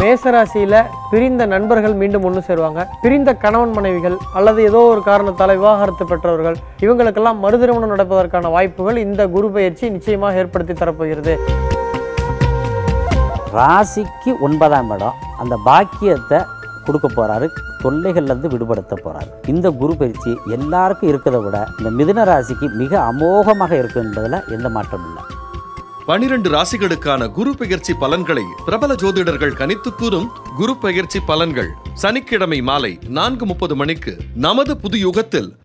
மேசராசியில பிரிந்த நண்பர்கள் மீண்டும் ஒன்று சேருவாங்க பிரிந்த கணவன் மனைவிகள் அல்லது ஏதோ ஒரு காரணத்தால் விவாகரத்து பெற்றவர்கள் இவங்களுக்கெல்லாம் மறுதிருமணம் நடப்பதற்கான வாய்ப்புகள் இந்த குரு பயிற்சி நிச்சயமாக ஏற்படுத்தி தரப்போகிறது ராசிக்கு ஒன்பதாம் இடம் அந்த பாக்கியத்தை கொடுக்க போறாரு தொல்லைகள்லேருந்து விடுபடுத்த போறாரு இந்த குரு பயிற்சி எல்லாருக்கும் இருக்கிறத விட இந்த மிதுன ராசிக்கு மிக அமோகமாக இருக்குன்றதுல எந்த மாற்றமும் இல்லை பனிரெண்டு ராசிகளுக்கான குரு பெயர்ச்சி பலன்களை பிரபல ஜோதிடர்கள் கணித்து கூறும் குரு பெயர்ச்சி பலன்கள் சனிக்கிழமை மாலை நான்கு முப்பது மணிக்கு நமது புது யுகத்தில்